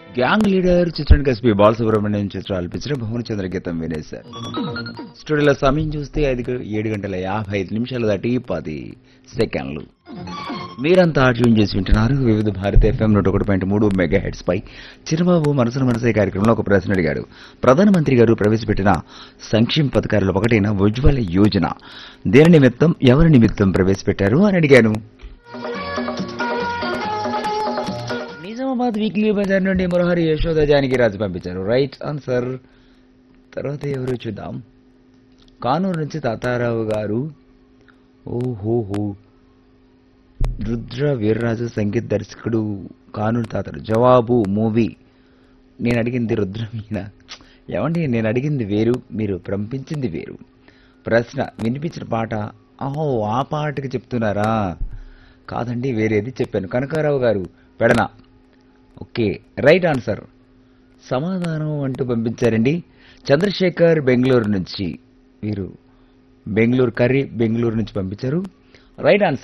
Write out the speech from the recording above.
gang leader చిత్రానికి SP Balasubrahmanyam చిత్రం అల్పించిన భువన చంద్ర గీతం వినేశారు స్టూడియోలో సమయం చూస్తే ఐదు గ- ఏడు గంటల యాభై ఐదు నిమిషాలు దాటి పది సెకండ్లు మీరంతా ట్యూన్ చేసి వింటున్నారు వివిధ భారత ఎఫ్ఎం నూట ఒకటి పాయింట్ మూడు మెగా హెడ్స్ పై చిరుబాబు మనసును మనసే కార్యక్రమంలో ఒక ప్రశ్న అడిగాడు ప్రధానమంత్రి గారు ప్రవేశపెట్టిన సంక్షేమ పథకాలలో ఒకటైన ఉజ్వల యోజన దేని నిమిత్తం ఎవరి నిమిత్తం ప్రవేశపెట్టారు అని అడిగాను నిజామాబాద్ వీక్లీ బజార్ నుండి మురహరి యశోద జానకి రాజు పంపించారు రైట్ ఆన్సర్ తర్వాత ఎవరు చూద్దాం కానూరు నుంచి తాతారావు గారు ఓహోహో రుద్ర వీర్రాజు సంగీత దర్శకుడు కానూరు తాతడు జవాబు మూవీ నేను అడిగింది రుద్ర మీన ఏమండి నేను అడిగింది వేరు మీరు పంపించింది వేరు ప్రశ్న వినిపించిన పాట అహో ఆ పాటకి చెప్తున్నారా కాదండి వేరేది చెప్పాను కనకారావు గారు పెడన ఓకే రైట్ ఆన్సర్ సమాధానం అంటూ పంపించారండి చంద్రశేఖర్ బెంగళూరు నుంచి వీరు బెంగళూరు కర్రీ బెంగళూరు నుంచి పంపించారు రైట్ ఆన్సర్